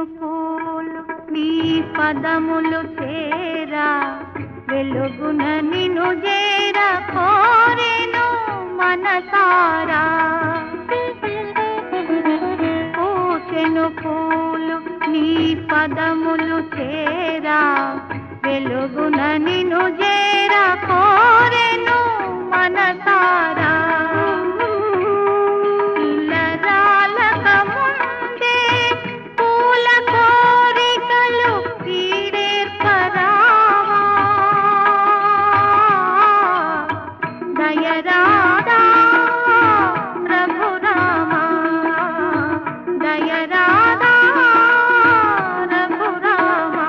పూలు నీ పదములు చేరా వెలుగున నిను చేరా కోరెను మనసారా పూచెను పూలు నీ పదములు చేరా వెలుగున నిను చేరా కోరెను మనసారా ఇల్లరాలక ముందే పూల కోరికలు ఈడేర్పరావా దయరాదా రఘురామా దయరాదా రఘురామా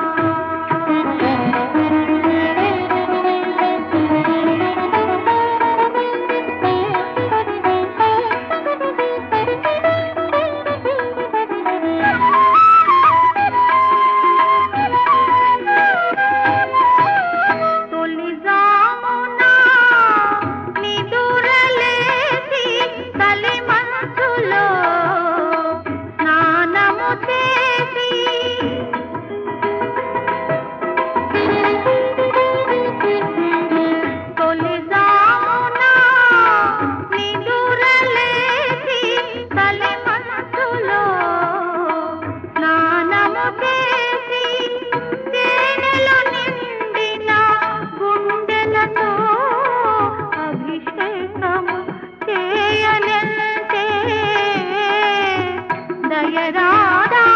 తొలిజామున నిదురలేచి తలి మనసులో స్నానము చేసి తొలిజామున నిదురలేచి తలి మనసులో స్నానము చేసి తేనెలు నిండిన గుండెలతో అభిషేకము చేయనంటే దయరాదా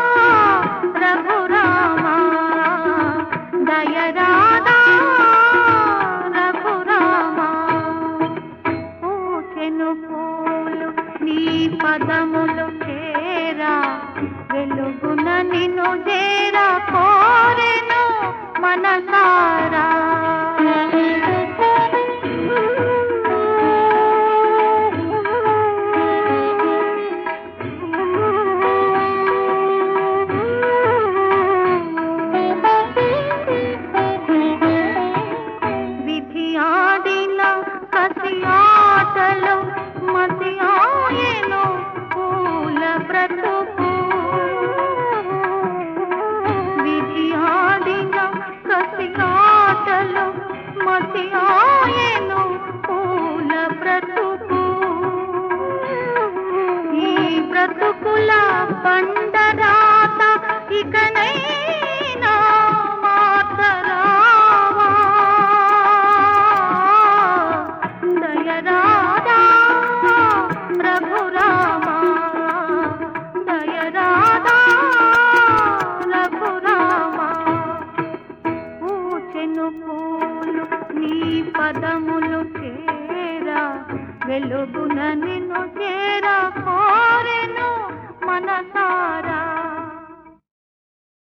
రఘురామా దయరాదా రఘురామా పూచెను పూలు నీ పదములు చేరా వెలుగున నిన్ను చేరా కోరెను మనసారా విధి ఆడిన కసి ఆటలు మతి ఆయను పూల బ్రతుకు విధి ఆడిన కసి ఆటలు మతి ఆయను పూల బ్రతుకు ఈ బ్రతుకుల పండరాత ఇకనైనా మాతరావా దయరాదా రఘురామా దయరాదా రఘురామా పూచెను పూలు నీ పదములు చేరా వెలుగున నిన్ను చేరా కోరెను మనసారా